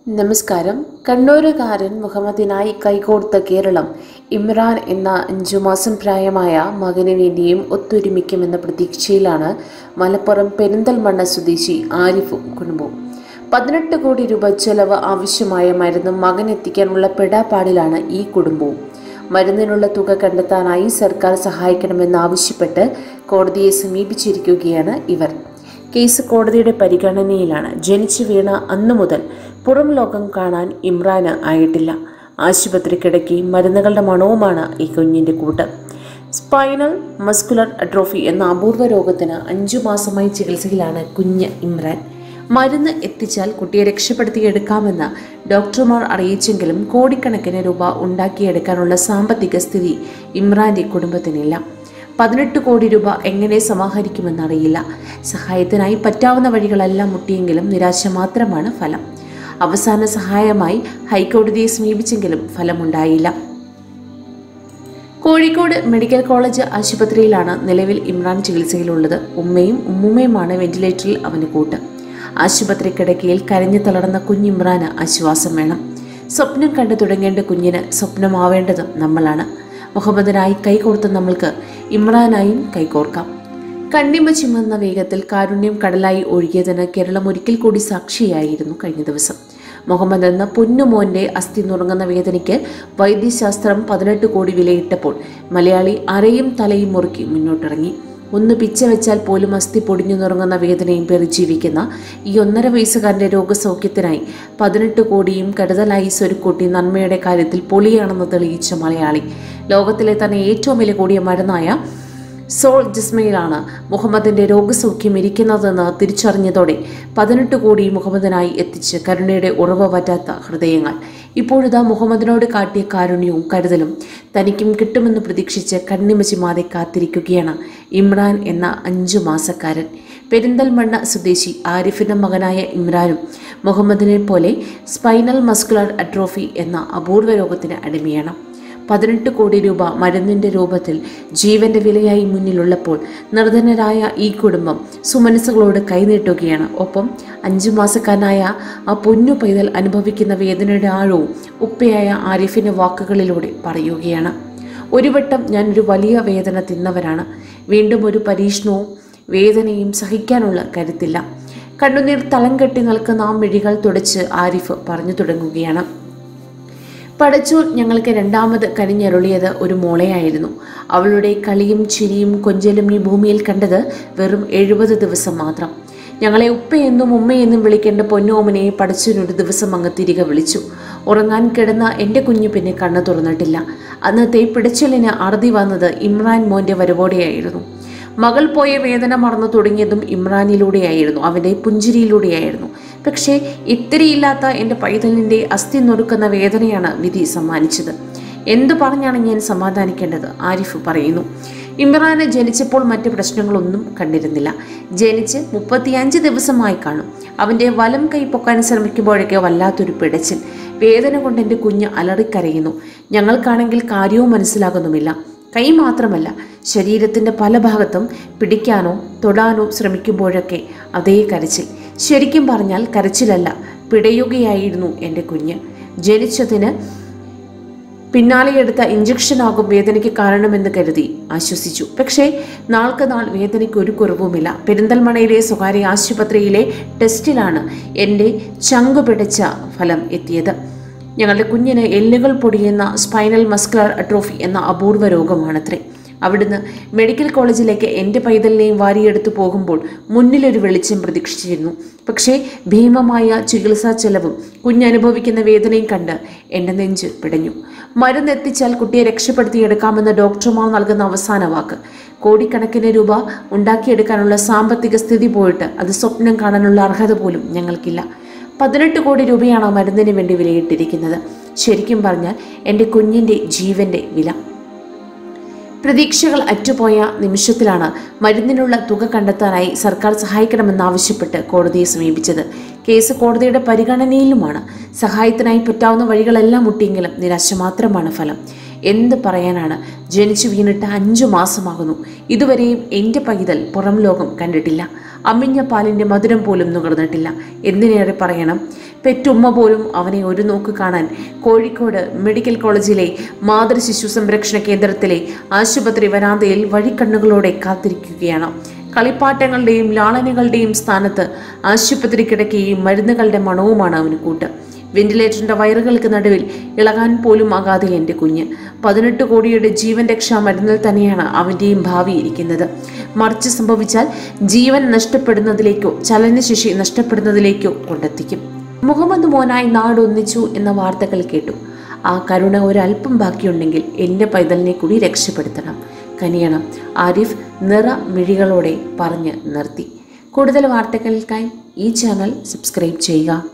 നമസ്കാരം കണ്ണൂരുകാരൻ മുഹമ്മദിനായി കൈകോർത്ത കേരളം ഇമ്രാൻ എന്ന അഞ്ചു മാസം പ്രായമായ മകന് വേണ്ടിയും ഒത്തൊരുമിക്കുമെന്ന പ്രതീക്ഷയിലാണ് മലപ്പുറം പെരിന്തൽമണ്ണ സ്വദേശി ആരിഫും കുടുംബവും പതിനെട്ട് കോടി രൂപ ചെലവ് ആവശ്യമായ മരുന്ന് മകനെത്തിക്കാനുള്ള പെടാപ്പാടിലാണ് ഈ കുടുംബവും മരുന്നിനുള്ള തുക കണ്ടെത്താനായി സർക്കാർ സഹായിക്കണമെന്നാവശ്യപ്പെട്ട് കോടതിയെ സമീപിച്ചിരിക്കുകയാണ് ഇവർ കേസ് കോടതിയുടെ പരിഗണനയിലാണ് ജനിച്ചു വീണ അന്നു മുതൽ പുറം ലോകം കാണാൻ ഇമ്രാന് ആയിട്ടില്ല ആശുപത്രി കിടക്കി മരുന്നുകളുടെ മണവുമാണ് ഈ കുഞ്ഞിന്റെ കൂട്ട് സ്പൈനൽ മസ്കുലർ അട്രോഫി എന്ന അപൂർവ രോഗത്തിന് അഞ്ചു മാസമായി ചികിത്സയിലാണ് കുഞ്ഞ് ഇമ്രാൻ മരുന്ന് എത്തിച്ചാൽ കുട്ടിയെ രക്ഷപ്പെടുത്തിയെടുക്കാമെന്ന് ഡോക്ടർമാർ അറിയിച്ചെങ്കിലും കോടിക്കണക്കിന് രൂപ ഉണ്ടാക്കിയെടുക്കാനുള്ള സാമ്പത്തിക സ്ഥിതി ഇമ്രാന്റെ കുടുംബത്തിനില്ല പതിനെട്ട് കോടി രൂപ എങ്ങനെ സമാഹരിക്കുമെന്നറിയില്ല സഹായത്തിനായി പറ്റാവുന്ന വഴികളെല്ലാം മുട്ടിയെങ്കിലും നിരാശ മാത്രമാണ് ഫലം അവസാന സഹായമായി ഹൈക്കോടതിയെ സമീപിച്ചെങ്കിലും ഫലമുണ്ടായില്ല കോഴിക്കോട് മെഡിക്കൽ കോളേജ് ആശുപത്രിയിലാണ് നിലവിൽ ഇമ്രാൻ ചികിത്സയിലുള്ളത് ഉമ്മയും ഉമ്മുമ്മയുമാണ് വെന്റിലേറ്ററിൽ അവന് കൂട്ട് ആശുപത്രി കിടക്കയിൽ കരഞ്ഞു തളർന്ന കുഞ്ഞിമ്രാന് ആശ്വാസം വേണം സ്വപ്നം കണ്ടു തുടങ്ങേണ്ട കുഞ്ഞിന് സ്വപ്നമാവേണ്ടതും നമ്മളാണ് മുഹമ്മദിനായി കൈകോർത്ത നമ്മൾക്ക് ഇമ്രാനായും കൈകോർക്കാം കണ്ണിമ ചിമ്മുന്ന വേഗത്തിൽ കാരുണ്യം കടലായി ഒഴുകിയതിന് കേരളം ഒരിക്കൽ കൂടി സാക്ഷിയായിരുന്നു കഴിഞ്ഞ ദിവസം മുഹമ്മദ് എന്ന പൊന്നുമോന്റെ അസ്ഥി നുറങ്ങുന്ന വേദനയ്ക്ക് വൈദ്യശാസ്ത്രം പതിനെട്ട് കോടി വിലയിട്ടപ്പോൾ മലയാളി അരയും തലയും മുറുക്കി മുന്നോട്ടിറങ്ങി ഒന്ന് പിച്ച വെച്ചാൽ പോലും അസ്ഥി പൊടിഞ്ഞു നുറങ്ങുന്ന വേദനയും പേറി ജീവിക്കുന്ന ഈ ഒന്നര വയസ്സുകാരന്റെ രോഗസൗഖ്യത്തിനായി പതിനെട്ട് കോടിയും കരുതലായി സ്വരുക്കൂട്ടി നന്മയുടെ കാര്യത്തിൽ പൊളിയാണെന്ന് തെളിയിച്ച മലയാളി ലോകത്തിലെ തന്നെ ഏറ്റവും വില കൂടിയ മരുന്നായ സോൾ ജിസ്മയിലാണ് മുഹമ്മദിന്റെ രോഗസൗഖ്യം ഇരിക്കുന്നതെന്ന് തിരിച്ചറിഞ്ഞതോടെ പതിനെട്ട് കോടി മുഹമ്മദിനായി എത്തിച്ച് കരുണയുടെ ഉറവ പറ്റാത്ത ഹൃദയങ്ങൾ ഇപ്പോഴിതാ മുഹമ്മദിനോട് കാട്ടിയ കാരുണ്യവും കരുതലും തനിക്കും കിട്ടുമെന്ന് പ്രതീക്ഷിച്ച് കണ്ണിമച്ചിമാതെ കാത്തിരിക്കുകയാണ് ഇമ്രാൻ എന്ന അഞ്ചു മാസക്കാരൻ പെരിന്തൽമണ്ണ സ്വദേശി ആരിഫിന്റെ മകനായ ഇമ്രാനും മുഹമ്മദിനെ പോലെ സ്പൈനൽ മസ്കുലർ അട്രോഫി എന്ന അപൂർവ രോഗത്തിന് അടിമയാണ് പതിനെട്ട് കോടി രൂപ മരുന്നിന്റെ രൂപത്തിൽ ജീവന്റെ വിലയായി മുന്നിലുള്ളപ്പോൾ നിർധനരായ ഈ കുടുംബം സുമനസ്സുകളോട് കൈനീട്ടുകയാണ് ഒപ്പം അഞ്ചു മാസക്കാരനായ ആ പൊന്നു പൈതൽ അനുഭവിക്കുന്ന വേദനയുടെ ആഴവും ഉപ്പയായ ആരിഫിന്റെ വാക്കുകളിലൂടെ പറയുകയാണ് ഒരു വട്ടം ഞാനൊരു വലിയ വേദന തിന്നവരാണ് വീണ്ടും ഒരു പരീക്ഷണവും വേദനയും സഹിക്കാനുള്ള കരുത്തില്ല കണ്ണുനീർ തളം കെട്ടി നിൽക്കുന്ന ആ മിഴികൾ തുടച്ച് ആരിഫ് പറഞ്ഞു തുടങ്ങുകയാണ് പടച്ചൂർ ഞങ്ങൾക്ക് രണ്ടാമത് കനിഞ്ഞരുളിയത് ഒരു മോളെയായിരുന്നു അവളുടെ കളിയും ചിരിയും കൊഞ്ചലും ഈ ഭൂമിയിൽ കണ്ടത് വെറും എഴുപത് ദിവസം മാത്രം ഞങ്ങളെ ഉപ്പയെന്നും ഉമ്മയെന്നും വിളിക്കേണ്ട പൊന്നോമനെ പടച്ചൂരിനൊരു ദിവസം അങ്ങ് തിരികെ വിളിച്ചു ഉറങ്ങാൻ കിടന്ന എൻ്റെ കുഞ്ഞു പിന്നെ കണ്ണു തുറന്നിട്ടില്ല അന്നത്തെ പിടച്ചലിന് അറുതി വന്നത് ഇമ്രാൻ മോൻ്റെ വരവോടെയായിരുന്നു മകൾ പോയ വേദന മറന്നു തുടങ്ങിയതും ഇമ്രാനിലൂടെയായിരുന്നു അവൻ്റെ പുഞ്ചിരിയിലൂടെയായിരുന്നു പക്ഷേ ഇത്തിരിയില്ലാത്ത എൻ്റെ പൈതലിൻ്റെ അസ്ഥി നൊറുക്കുന്ന വേദനയാണ് വിധി സമ്മാനിച്ചത് എന്തു പറഞ്ഞാണ് ഞാൻ സമാധാനിക്കേണ്ടത് ആരിഫ് പറയുന്നു ഇമ്രാന് ജനിച്ചപ്പോൾ മറ്റ് പ്രശ്നങ്ങളൊന്നും കണ്ടിരുന്നില്ല ജനിച്ച് മുപ്പത്തിയഞ്ച് ദിവസമായി കാണും അവൻ്റെ വലം കൈ പൊക്കാൻ ശ്രമിക്കുമ്പോഴൊക്കെ വല്ലാത്തൊരു പിടച്ചിൽ വേദന കൊണ്ട് എൻ്റെ കുഞ്ഞ് അലറിക്കരയുന്നു ഞങ്ങൾക്കാണെങ്കിൽ കാര്യവും മനസ്സിലാകുന്നുമില്ല കൈ മാത്രമല്ല ശരീരത്തിൻ്റെ പല ഭാഗത്തും പിടിക്കാനോ തൊടാനോ ശ്രമിക്കുമ്പോഴൊക്കെ അതേ കരച്ചിൽ ശരിക്കും പറഞ്ഞാൽ കരച്ചിലല്ല പിടയുകയായിരുന്നു എൻ്റെ കുഞ്ഞ് ജനിച്ചതിന് പിന്നാലെ എടുത്ത ഇഞ്ചക്ഷനാകും വേദനയ്ക്ക് കാരണമെന്ന് കരുതി ആശ്വസിച്ചു പക്ഷേ നാൾക്ക് നാൾ വേദനയ്ക്ക് ഒരു കുറവുമില്ല പെരിന്തൽമണയിലെ സ്വകാര്യ ആശുപത്രിയിലെ ടെസ്റ്റിലാണ് എൻ്റെ ചങ്കു പിടിച്ച ഫലം എത്തിയത് ഞങ്ങളുടെ കുഞ്ഞിന് എല്ലുകൾ പൊടിയുന്ന സ്പൈനൽ മസ്കുലർ അട്രോഫി എന്ന അപൂർവ രോഗമാണത്രേ അവിടുന്ന് മെഡിക്കൽ കോളേജിലേക്ക് എൻ്റെ പൈതലിനെയും വാരിയെടുത്തു പോകുമ്പോൾ മുന്നിലൊരു വെളിച്ചം പ്രതീക്ഷിച്ചിരുന്നു പക്ഷേ ഭീമമായ ചികിത്സാ ചെലവും കുഞ്ഞനുഭവിക്കുന്ന വേദനയും കണ്ട് എൻ്റെ നെഞ്ച് പിടഞ്ഞു മരുന്നെത്തിച്ചാൽ കുട്ടിയെ രക്ഷപ്പെടുത്തിയെടുക്കാമെന്ന് ഡോക്ടർമാർ നൽകുന്ന അവസാന വാക്ക് കോടിക്കണക്കിന് രൂപ ഉണ്ടാക്കിയെടുക്കാനുള്ള സാമ്പത്തിക സ്ഥിതി പോയിട്ട് അത് സ്വപ്നം കാണാനുള്ള അർഹത പോലും ഞങ്ങൾക്കില്ല പതിനെട്ട് കോടി രൂപയാണ് ആ മരുന്നിന് വേണ്ടി വിലയിട്ടിരിക്കുന്നത് ശരിക്കും പറഞ്ഞാൽ എൻ്റെ കുഞ്ഞിൻ്റെ ജീവൻ്റെ വില പ്രതീക്ഷകൾ അറ്റുപോയ നിമിഷത്തിലാണ് മരുന്നിനുള്ള തുക കണ്ടെത്താനായി സർക്കാർ സഹായിക്കണമെന്നാവശ്യപ്പെട്ട് കോടതിയെ സമീപിച്ചത് കേസ് കോടതിയുടെ പരിഗണനയിലുമാണ് സഹായത്തിനായി പറ്റാവുന്ന വഴികളെല്ലാം മുട്ടിയെങ്കിലും നിരാശ മാത്രമാണ് ഫലം എന്ത് പറയാനാണ് ജനിച്ചു വീണിട്ട് അഞ്ചു മാസമാകുന്നു ഇതുവരെയും എൻ്റെ പൈതൽ പുറം ലോകം കണ്ടിട്ടില്ല അമ്മിഞ്ഞ പാലിൻ്റെ മധുരം പോലും നുകർന്നിട്ടില്ല എന്തിനേറെ പറയണം പെറ്റുമ്മ പോലും അവനെ ഒരു നോക്ക് കാണാൻ കോഴിക്കോട് മെഡിക്കൽ കോളേജിലെ മാതൃ ശിശു സംരക്ഷണ കേന്ദ്രത്തിലെ ആശുപത്രി വരാന്തയിൽ വഴിക്കണ്ണുകളോടെ കാത്തിരിക്കുകയാണ് കളിപ്പാട്ടങ്ങളുടെയും ലാളനകളുടെയും സ്ഥാനത്ത് ആശുപത്രി കിടക്കുകയും മരുന്നുകളുടെ മണവുമാണ് അവന് കൂട്ട് വെന്റിലേറ്ററിന്റെ വയറുകൾക്ക് നടുവിൽ ഇളകാൻ പോലും ആകാതെ എൻ്റെ കുഞ്ഞ് പതിനെട്ട് കോടിയുടെ ജീവൻ രക്ഷാ മരുന്നിൽ തന്നെയാണ് അവൻ്റെയും ഭാവി ഇരിക്കുന്നത് മറിച്ച് സംഭവിച്ചാൽ ജീവൻ നഷ്ടപ്പെടുന്നതിലേക്കോ ചലനശേഷി നഷ്ടപ്പെടുന്നതിലേക്കോ കൊണ്ടെത്തിക്കും മുഹമ്മദ് മോനായി നാടൊന്നിച്ചു എന്ന വാർത്തകൾ കേട്ടു ആ കരുണ ഒരല്പം ബാക്കിയുണ്ടെങ്കിൽ എൻ്റെ പൈതലിനെ കൂടി രക്ഷപ്പെടുത്തണം കനിയണം ആരിഫ് നിറ മിഴികളോടെ പറഞ്ഞ് നിർത്തി കൂടുതൽ വാർത്തകൾക്കായി ഈ ചാനൽ സബ്സ്ക്രൈബ് ചെയ്യുക